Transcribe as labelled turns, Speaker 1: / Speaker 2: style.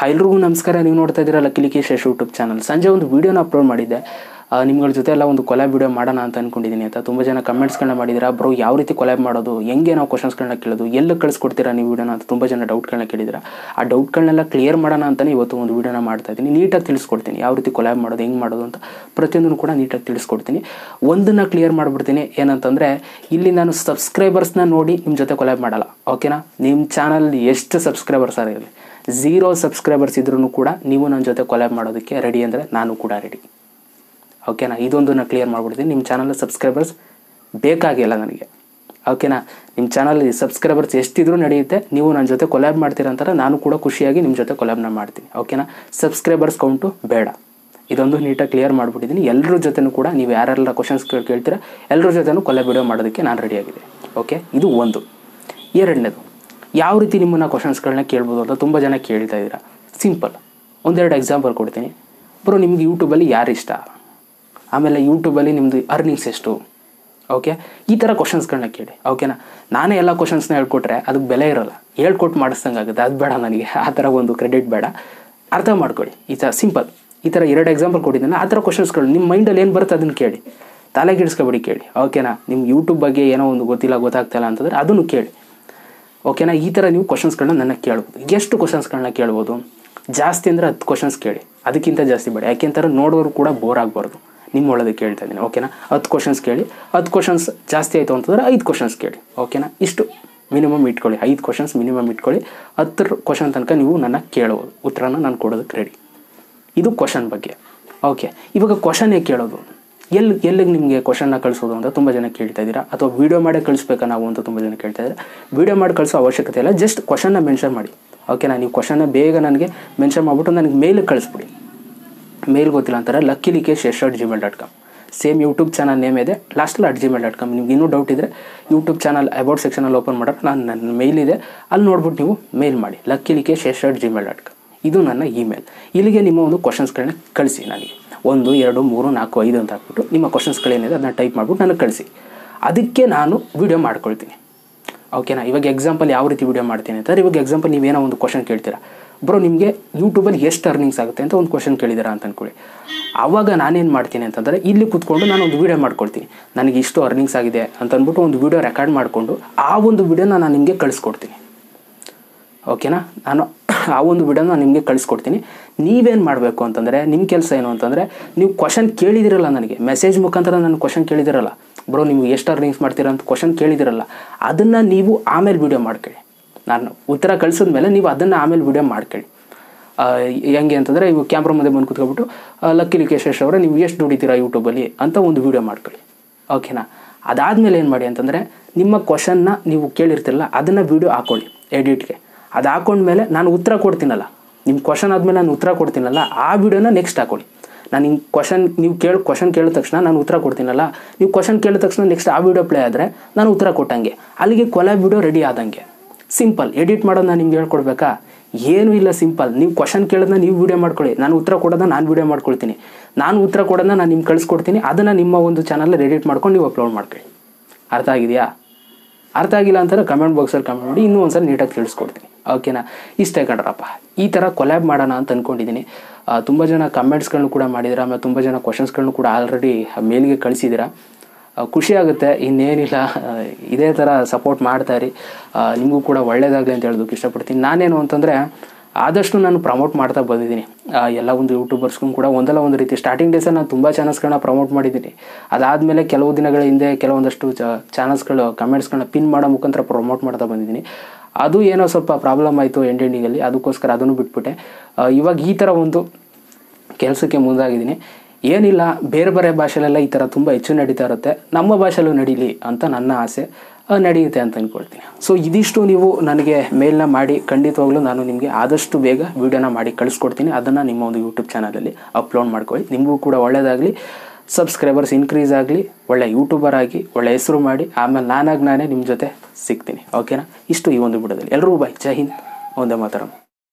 Speaker 1: ಎಲ್ರಿಗೂ ನಮಸ್ಕಾರ ನೀವು ನೋಡ್ತಾ ಇದ್ದೀರಾ ಲಕ್ಕಿ ಲಿಕೇಶ್ ಯೂಟ್ಯೂಬ್ ಚಾನಲ್ ಸಂಜೆ ಒಂದು ವೀಡಿಯೋನ ಅಪ್ಲೋಡ್ ಮಾಡಿದ್ದೆ ಆ, ನಿಮ್ಗಳ ಜೊತೆ ಎಲ್ಲ ಒಂದು ಕೊಲಾಬ್ ವಿಡಿಯೋ ಮಾಡೋಣ ಅಂತ ಅನ್ಕೊಂಡಿದ್ದೀನಿ ಆಯ್ತಾ ತುಂಬ ಜನ ಕಮೆಂಟ್ಸ್ಗಳನ್ನ ಮಾಡಿದ್ದೀರಾ ಬ್ರೋ ಯಾವ ರೀತಿ ಕೊಲಾಬ್ ಮಾಡೋದು ಹೆಂಗೆ ನಾವು ಕ್ವಶನ್ಸ್ಗಳನ್ನ ಕೇಳೋದು ಎಲ್ಲ ಕಳಿಸ್ಕೊಡ್ತೀರಾ ನೀವು ವಿಡಿಯೋನ ಅಂತ ತುಂಬ ಜನ ಡೌಟ್ಗಳನ್ನ ಕೇಳಿದ್ದೀರಾ ಆ ಡೌಟ್ಗಳನ್ನೆಲ್ಲ ಕ್ಲಿಯರ್ ಮಾಡೋಣ ಅಂತಲೇ ಇವತ್ತು ಒಂದು ವಿಡಿಯೋನ ಮಾಡ್ತಾ ಇದ್ದೀನಿ ನೀಟಾಗಿ ತಿಳಿಸ್ಕೊಡ್ತೀನಿ ಯಾವ ರೀತಿ ಕೊಲಾಬ್ ಮಾಡೋದು ಹೆಂಗೆ ಮಾಡೋದು ಅಂತ ಪ್ರತಿಯೊಂದನ್ನು ಕೂಡ ನೀಟಾಗಿ ತಿಳಿಸ್ಕೊಡ್ತೀನಿ ಒಂದನ್ನು ಕ್ಲಿಯರ್ ಮಾಡಿಬಿಡ್ತೀನಿ ಏನಂತಂದರೆ ಇಲ್ಲಿ ನಾನು ಸಬ್ಸ್ಕ್ರೈಬರ್ಸ್ನ ನೋಡಿ ನಿಮ್ಮ ಜೊತೆ ಕೊಲಾಬ್ ಮಾಡಲ್ಲ ಓಕೆನಾ ನಿಮ್ಮ ಚಾನಲ್ ಎಷ್ಟು ಸಬ್ಸ್ಕ್ರೈಬರ್ಸ್ ಇರಲಿ ಝೀರೋ ಸಬ್ಸ್ಕ್ರೈಬರ್ಸ್ ಇದ್ರೂ ಕೂಡ ನೀವು ನನ್ನ ಜೊತೆ ಕೊಲಾಬ್ ಮಾಡೋದಕ್ಕೆ ರೆಡಿ ಅಂದರೆ ನಾನು ಕೂಡ ರೆಡಿ ಓಕೆನಾ ಇದೊಂದನ್ನು ಕ್ಲಿಯರ್ ಮಾಡ್ಬಿಡ್ತೀನಿ ನಿಮ್ಮ ಚಾನಲ್ ಸಬ್ಸ್ಕ್ರೈಬರ್ಸ್ ಬೇಕಾಗಿಲ್ಲ ನನಗೆ ಓಕೆನಾ ನಿಮ್ಮ ಚಾನಲಲ್ಲಿ ಸಬ್ಸ್ಕ್ರೈಬರ್ಸ್ ಎಷ್ಟಿದ್ರೂ ನಡೆಯುತ್ತೆ ನೀವು ನನ್ನ ಜೊತೆ ಕೊಲ್ಯಾಬ್ ಮಾಡ್ತೀರ ಅಂತಾರೆ ನಾನು ಕೂಡ ಖುಷಿಯಾಗಿ ನಿಮ್ಮ ಜೊತೆ ಕೊಲ್ಯಾಬ್ನ ಮಾಡ್ತೀನಿ ಓಕೆನಾ ಸಬ್ಸ್ಕ್ರೈಬರ್ಸ್ ಕೌಂಟು ಬೇಡ ಇದೊಂದು ನೀಟಾಗಿ ಕ್ಲಿಯರ್ ಮಾಡಿಬಿಟ್ಟಿದ್ದೀನಿ ಎಲ್ಲರ ಜೊತೆನೂ ಕೂಡ ನೀವು ಯಾರೆಲ್ಲ ಕ್ವಶನ್ಸ್ ಕೇಳ್ತೀರಾ ಎಲ್ಲರ ಜೊತೆನೂ ಕೊಲೆ ವಿಡಿಯೋ ಮಾಡೋದಕ್ಕೆ ನಾನು ರೆಡಿಯಾಗಿದೆ ಓಕೆ ಇದು ಒಂದು ಎರಡನೇದು ಯಾವ ರೀತಿ ನಿಮ್ಮನ್ನು ಕ್ವಶನ್ಸ್ಗಳನ್ನ ಕೇಳ್ಬೋದು ಅಂತ ತುಂಬ ಜನ ಕೇಳ್ತಾ ಇದ್ದೀರಾ ಸಿಂಪಲ್ ಒಂದೆರಡು ಎಕ್ಸಾಂಪಲ್ ಕೊಡ್ತೀನಿ ಬ್ರೋ ನಿಮ್ಗೆ ಯೂಟ್ಯೂಬಲ್ಲಿ ಯಾರು ಇಷ್ಟ ಆಮೇಲೆ ಯೂಟ್ಯೂಬಲ್ಲಿ ನಿಮ್ಮದು ಅರ್ನಿಂಗ್ಸ್ ಎಷ್ಟು ಓಕೆ ಈ ಥರ ಕ್ವಶನ್ಸ್ಗಳನ್ನ ಕೇಳಿ ಓಕೆನಾ ನಾನೇ ಎಲ್ಲ ಕ್ವಶನ್ಸ್ನ ಹೇಳ್ಕೊಟ್ರೆ ಅದಕ್ಕೆ ಬೆಲೆ ಇರೋಲ್ಲ ಹೇಳ್ಕೊಟ್ಟು ಮಾಡಿಸ್ದಂಗೆ ಆಗುತ್ತೆ ಅದು ಬೇಡ ನನಗೆ ಆ ಥರ ಒಂದು ಕ್ರೆಡಿಟ್ ಬೇಡ ಅರ್ಥ ಮಾಡ್ಕೊಳ್ಳಿ ಈ ಥರ ಸಿಂಪಲ್ ಈ ಥರ ಎರಡು ಎಕ್ಸಾಂಪಲ್ ಕೊಟ್ಟಿದ್ದಾನೆ ಆ ಥರ ಕ್ವಶನ್ಸ್ಗಳು ನಿಮ್ಮ ಮೈಂಡಲ್ಲಿ ಏನು ಬರುತ್ತೆ ಅದನ್ನು ಕೇಳಿ ತಲೆಗಿಡಿಸ್ಕೊಬೇಡಿ ಕೇಳಿ ಓಕೆನಾ ನಿಮ್ಗೆ ಯೂಟ್ಯೂಬ್ ಬಗ್ಗೆ ಏನೋ ಒಂದು ಗೊತ್ತಿಲ್ಲ ಗೊತ್ತಾಗ್ತಿಲ್ಲ ಅಂತಂದರೆ ಅದನ್ನು ಕೇಳಿ ಓಕೆನಾ ಈ ಥರ ನೀವು ಕ್ವಶನ್ಸ್ಗಳನ್ನ ನನ್ನ ಕೇಳ್ಬೋದು ಎಷ್ಟು ಕ್ವಶನ್ಸ್ಗಳನ್ನ ಕೇಳ್ಬೋದು ಜಾಸ್ತಿ ಅಂದರೆ ಹತ್ತು ಕ್ವಶನ್ಸ್ ಕೇಳಿ ಅದಕ್ಕಿಂತ ಜಾಸ್ತಿ ಬೇಡ ಯಾಕೆಂತಾರೆ ನೋಡೋರು ಕೂಡ ಬೋರ್ ಆಗಬಾರ್ದು ನಿಮ್ಮ ಒಳಗೆ ಕೇಳ್ತಾ ಇದ್ದೀನಿ ಓಕೆನಾ ಹತ್ತು ಕ್ವಶನ್ಸ್ ಕೇಳಿ ಹತ್ತು ಕ್ವಶನ್ಸ್ ಜಾಸ್ತಿ ಆಯಿತು ಅಂತಂದರೆ ಐದು ಕ್ವಶನ್ಸ್ ಕೇಳಿ ಓಕೆನಾ ಇಷ್ಟು ಮಿನಿಮಮ್ ಇಟ್ಕೊಳ್ಳಿ ಐದು ಕ್ವಶನ್ಸ್ ಮಿನಿಮಮ್ ಇಟ್ಕೊಳ್ಳಿ ಹತ್ತರ ಕ್ವಶನ್ ತನಕ ನೀವು ನನ್ನ ಕೇಳ್ಬೋದು ಉತ್ತರನ ನಾನು ಕೊಡೋದಕ್ಕೆ ರೆಡಿ ಇದು ಕ್ವಶನ್ ಬಗ್ಗೆ ಓಕೆ ಇವಾಗ ಕ್ವಶನ್ ಹೇಗೆ ಕೇಳೋದು ಎಲ್ಲಿ ಎಲ್ಲಿಗೆ ನಿಮಗೆ ಕ್ವಶನ್ನ ಕಳಿಸೋದು ಅಂತ ತುಂಬ ಜನ ಕೇಳ್ತಾ ಇದ್ದೀರಾ ಅಥವಾ ವೀಡಿಯೋ ಮಾಡೇ ಕಳಿಸ್ಬೇಕಾ ನಾವು ಅಂತ ತುಂಬ ಜನ ಕೇಳ್ತಾ ಇದ್ದಾರೆ ವೀಡಿಯೋ ಮಾಡಿ ಕಳಿಸೋ ಅವಶ್ಯಕತೆ ಇಲ್ಲ ಜಸ್ಟ್ ಕ್ವಶನ್ನ ಮೆನ್ಷನ್ ಮಾಡಿ ಓಕೆನಾ ನೀವು ಕ್ವಶನ್ನ ಬೇಗ ನನಗೆ ಮೆನ್ಷನ್ ಮಾಡಿಬಿಟ್ಟು ನನಗೆ ಮೇಲಿಗೆ ಕಳಿಸ್ಬಿಡಿ ಮೇಲ್ ಗೊತ್ತಿಲ್ಲ ಅಂತಾರೆ Lucky Likesh S at Gmail dot com same YouTube channel name ಇದೆ ಲಾಸ್ಟಲ್ಲಿ ಅಟ್ ಜಿಮೇಲ್ ಡಾಟ್ ಕಾಮ್ ನಿಮ್ಗೆ ಇನ್ನೂ ಡೌಟ್ ಇದ್ದರೆ ಯೂಟ್ಯೂಬ್ ಚಾನಲ್ ಅಬೌಟ್ ಸೆಕ್ಷನಲ್ಲಿ ಓಪನ್ ಮಾಡೋರು ನಾನು ನನ್ನ ಮೇಲ್ ಇದೆ ಅಲ್ಲಿ ನೋಡ್ಬಿಟ್ಟು ನೀವು ಮೇಲ್ ಮಾಡಿ Lucky Likesh S at Gmail dot com ಇದು ನನ್ನ ಇಮೇಲ್ ಇಲ್ಲಿಗೆ ನಿಮ್ಮ ಒಂದು ಕ್ವಶನ್ಸ್ಗಳನ್ನ ಕಳಿಸಿ ನನಗೆ ಒಂದು ಎರಡು ಮೂರು ನಾಲ್ಕು ಐದು ಅಂತ ಹಾಕ್ಬಿಟ್ಟು ನಿಮ್ಮ ಕ್ವಶನ್ಸ್ಗಳೇನಿದೆ ಅದನ್ನ ಟೈಪ್ ಮಾಡ್ಬಿಟ್ಟು ನನಗೆ ಕಳಿಸಿ ಅದಕ್ಕೆ ನಾನು ವಿಡಿಯೋ ಮಾಡ್ಕೊಳ್ತೀನಿ ಓಕೆನಾ ಇವಾಗ ಎಕ್ಸಾಂಪಲ್ ಯಾವ ರೀತಿ ವಿಡಿಯೋ ಮಾಡ್ತೀನಿ ಅಂತಂದ್ರೆ ಇವಾಗ ಎಕ್ಸಾಂಪಲ್ ನೀವೇನೋ ಒಂದು ಕ್ವಶನ್ ಕೇಳ್ತೀರಾ ಬ್ರೋ ನಿಮಗೆ ಯೂಟ್ಯೂಬಲ್ಲಿ ಎಷ್ಟು ಅರ್ನಿಂಗ್ಸ್ ಆಗುತ್ತೆ ಅಂತ ಒಂದು ಕ್ವಶನ್ ಕೇಳಿದ್ದೀರಾ ಅಂತ ಅಂದ್ಕೊಳ್ಳಿ ಆವಾಗ ನಾನೇನು ಮಾಡ್ತೀನಿ ಅಂತಂದರೆ ಇಲ್ಲಿ ಕೂತ್ಕೊಂಡು ನಾನು ಒಂದು ವೀಡಿಯೋ ಮಾಡ್ಕೊಳ್ತೀನಿ ನನಗೆ ಇಷ್ಟು ಅರ್ನಿಂಗ್ಸ್ ಆಗಿದೆ ಅಂತ ಅಂದ್ಬಿಟ್ಟು ಒಂದು ವೀಡಿಯೋ ರೆಕಾರ್ಡ್ ಮಾಡಿಕೊಂಡು ಆ ಒಂದು ವೀಡಿಯೋನ ನಾನು ನಿಮಗೆ ಕಳಿಸ್ಕೊಡ್ತೀನಿ ಓಕೆನಾ ನಾನು ಆ ಒಂದು ವಿಡಿಯೋನ ನಿಮಗೆ ಕಳಿಸ್ಕೊಡ್ತೀನಿ ನೀವೇನು ಮಾಡಬೇಕು ಅಂತಂದರೆ ನಿಮ್ಮ ಕೆಲಸ ಏನು ಅಂತಂದರೆ ನೀವು ಕ್ವಶನ್ ಕೇಳಿದಿರಲ್ಲ ನನಗೆ ಮೆಸೇಜ್ ಮುಖಾಂತರ ನಾನು ಕ್ವಶನ್ ಕೇಳಿದಿರಲ್ಲ ಬ್ರೋ ನೀವು ಎಷ್ಟು ಅರ್ನಿಂಗ್ಸ್ ಮಾಡ್ತೀರಾ ಅಂತ ಕ್ವಶನ್ ಕೇಳಿದಿರಲ್ಲ ಅದನ್ನು ನೀವು ಆಮೇಲೆ ವಿಡಿಯೋ ಮಾಡ್ಕೊಳ್ಳಿ ನಾನು ಉತ್ತರ ಕಳಿಸಿದ್ಮೇಲೆ ನೀವು ಅದನ್ನು ಆಮೇಲೆ ವಿಡಿಯೋ ಮಾಡ್ಕೊಳ್ಳಿ ಆ, ಹೆಂಗೆ ಅಂತಂದರೆ ಇವು ಕ್ಯಾಮ್ರಾ ಮುಂದೆ ಬಂದು ಕೂತ್ಕೊಬಿಟ್ಟು ಆ, ಲಕ್ಕಿ ಲಿಕೇಶೇಶ್ ಅವರೇ ನೀವು ಎಷ್ಟು ದುಡಿತೀರಾ ಯೂಟ್ಯೂಬಲ್ಲಿ ಅಂತ ಒಂದು ವಿಡಿಯೋ ಮಾಡ್ಕೊಳ್ಳಿ ಓಕೆನಾ ಅದಾದಮೇಲೆ ಏನು ಮಾಡಿ ಅಂತಂದರೆ ನಿಮ್ಮ ಕ್ವಶನ್ನ ನೀವು ಕೇಳಿರ್ತಿರಲ್ಲ ಅದನ್ನು ವಿಡಿಯೋ ಹಾಕೊಳ್ಳಿ ಎಡಿಟ್ಗೆ ಅದು ಹಾಕೊಂಡ್ಮೇಲೆ ನಾನು ಉತ್ತರ ಕೊಡ್ತೀನಲ್ಲ ನಿಮ್ಮ ಕ್ವಶನ್ ಆದಮೇಲೆ ನಾನು ಉತ್ತರ ಕೊಡ್ತೀನಲ್ಲ ಆ ವಿಡಿಯೋನ ನೆಕ್ಸ್ಟ್ ಹಾಕೊಳ್ಳಿ ನಾನು ಹಿಂಗೆ ಕ್ವಶನ್ ನೀವು ಕೇಳಿ ಕ್ವಶನ್ ಕೇಳಿದ ತಕ್ಷಣ ನಾನು ಉತ್ತರ ಕೊಡ್ತೀನಲ್ಲ ನೀವು ಕ್ವಶನ್ ಕೇಳಿದ ತಕ್ಷಣ ನೆಕ್ಸ್ಟ್ ಆ ವಿಡಿಯೋ ಪ್ಲೇ ಆದರೆ ನಾನು ಉತ್ತರ ಕೊಟ್ಟಂಗೆ ಅಲ್ಲಿಗೆ ಕೊಲೆ ವಿಡಿಯೋ ರೆಡಿ ಆದಂಗೆ ಸಿಂಪಲ್ ಎಡಿಟ್ ಮಾಡೋದು ನಾನು ನಿಮ್ಗೆ ಹೇಳ್ಕೊಡ್ಬೇಕಾ ಏನೂ ಇಲ್ಲ ಸಿಂಪಲ್ ನೀವು ಕ್ವಶನ್ ಕೇಳೋದನ್ನ ನೀವು ವೀಡಿಯೋ ಮಾಡ್ಕೊಳ್ಳಿ ನಾನು ಉತ್ತರ ಕೊಡೋದನ್ನ ನಾನು ವೀಡಿಯೋ ಮಾಡ್ಕೊಳ್ತೀನಿ ನಾನು ಉತ್ತರ ಕೊಡೋದನ್ನ ನಾನು ನಿಮ್ಗೆ ಕಳಿಸ್ಕೊಡ್ತೀನಿ ಅದನ್ನು ನಿಮ್ಮ ಒಂದು ಚಾನಲ್ ಎಡಿಟ್ ಮಾಡ್ಕೊಂಡು ನೀವು ಅಪ್ಲೋಡ್ ಮಾಡ್ಕೊಳ್ಳಿ ಅರ್ಥ ಆಗಿದೆಯಾ ಅರ್ಥ ಆಗಿಲ್ಲ ಅಂತಾರೆ ಕಮೆಂಟ್ ಬಾಕ್ಸಲ್ಲಿ ಕಮೆಂಟ್ ಮಾಡಿ ಇನ್ನೂ ಒಂದ್ಸಲ ನೀಟಾಗಿ ತಿಳಿಸ್ಕೊಡ್ತೀನಿ ಓಕೆನಾ ಇಷ್ಟೇ ಕಣ್ರಪ್ಪ ಈ ಥರ ಕೊಲ್ಯಾಬ್ ಮಾಡೋಣ ಅಂತ ಅಂದ್ಕೊಂಡಿದ್ದೀನಿ ತುಂಬ ಜನ ಕಮೆಂಟ್ಸ್ಗಳನ್ನು ಕೂಡ ಮಾಡಿದ್ದೀರಾ ಆಮೇಲೆ ತುಂಬ ಜನ ಕ್ವಶನ್ಸ್ಗಳನ್ನು ಕೂಡ ಆಲ್ರೆಡಿ ಮೇಲ್ಗೆ ಕಳಿಸಿದ್ದೀರಾ ಆ, ಖುಷಿ ಆಗುತ್ತೆ ಇನ್ನೇನಿಲ್ಲ ಆ, ಇದೇ ಥರ ಸಪೋರ್ಟ್ ಮಾಡ್ತಾ ಇರಿ ಆ, ನಿಮಗೂ ಕೂಡ ಒಳ್ಳೇದಾಗಲಿ ಅಂತ ಹೇಳೋದಕ್ಕೆ ಇಷ್ಟಪಡ್ತೀನಿ ನಾನೇನು ಅಂತಂದರೆ ಆದಷ್ಟು ನಾನು ಪ್ರಮೋಟ್ ಮಾಡ್ತಾ ಬಂದಿದ್ದೀನಿ ಆ, ಎಲ್ಲ ಒಂದು ಯೂಟ್ಯೂಬರ್ಸ್ಗೂ ಕೂಡ ಒಂದಲ್ಲ ಒಂದು ರೀತಿ ಸ್ಟಾರ್ಟಿಂಗ್ ಡೇಸಲ್ಲಿ ನಾನು ತುಂಬ ಚಾನಲ್ಸ್ಗಳನ್ನ ಪ್ರಮೋಟ್ ಮಾಡಿದ್ದೀನಿ ಅದಾದಮೇಲೆ ಕೆಲವು ದಿನಗಳ ಹಿಂದೆ ಕೆಲವೊಂದಷ್ಟು ಚಾನಲ್ಸ್ಗಳು ಕಮೆಂಟ್ಸ್ಗಳನ್ನ ಪಿನ್ ಮಾಡೋ ಮುಖಾಂತರ ಪ್ರಮೋಟ್ ಮಾಡ್ತಾ ಬಂದಿದ್ದೀನಿ ಅದು ಏನೋ ಸ್ವಲ್ಪ ಪ್ರಾಬ್ಲಮ್ ಆಯಿತು ಎಂಡ್ ಎಂಡಿಂಗಲ್ಲಿ ಅದಕ್ಕೋಸ್ಕರ ಅದನ್ನು ಬಿಟ್ಬಿಟ್ಟೆ ಆ, ಇವಾಗ ಈ ಥರ ಒಂದು ಕೆಲಸಕ್ಕೆ ಮುಂದಾಗಿದ್ದೀನಿ ಏನಿಲ್ಲ ಬೇರೆ ಬೇರೆ ಭಾಷೆಲೆಲ್ಲ ಈ ಥರ ತುಂಬ ಹೆಚ್ಚು ನಡೀತಾ ಇರುತ್ತೆ ನಮ್ಮ ಭಾಷೆಯಲ್ಲೂ ನಡೀಲಿ ಅಂತ ನನ್ನ ಆಸೆ ಆ, ನಡೆಯುತ್ತೆ ಅಂತ ಅಂದ್ಕೊಳ್ತೀನಿ ಸೊ ಇದಿಷ್ಟು ನೀವು ನನಗೆ ಮೇಲ್ನ ಮಾಡಿ ಖಂಡಿತವಾಗ್ಲೂ ನಾನು ನಿಮಗೆ ಆದಷ್ಟು ಬೇಗ ವೀಡಿಯೋನ ಮಾಡಿ ಕಳಿಸ್ಕೊಡ್ತೀನಿ ಅದನ್ನು ನಿಮ್ಮ ಒಂದು ಯೂಟ್ಯೂಬ್ ಚಾನಲಲ್ಲಿ ಅಪ್ಲೋಡ್ ಮಾಡ್ಕೊಳ್ಳಿ ನಿಮಗೂ ಕೂಡ ಒಳ್ಳೆಯದಾಗಲಿ ಸಬ್ಸ್ಕ್ರೈಬರ್ಸ್ ಇನ್ಕ್ರೀಸ್ ಆಗಲಿ ಒಳ್ಳೆ ಯೂಟ್ಯೂಬರ್ ಆಗಿ ಒಳ್ಳೆ ಹೆಸರು ಮಾಡಿ ಆಮೇಲೆ ನಾನಾಗಿ ನಾನೇ ನಿಮ್ಮ ಜೊತೆ ಸಿಗ್ತೀನಿ ಓಕೆನಾ ಇಷ್ಟು ಈ ಒಂದು ವಿಡಿಯೋದಲ್ಲಿ ಎಲ್ಲರೂ ಬಾಯ್ ಜೈ ಹಿಂದ್ ಒಂದೇ ಮಾತಾಡೋಣ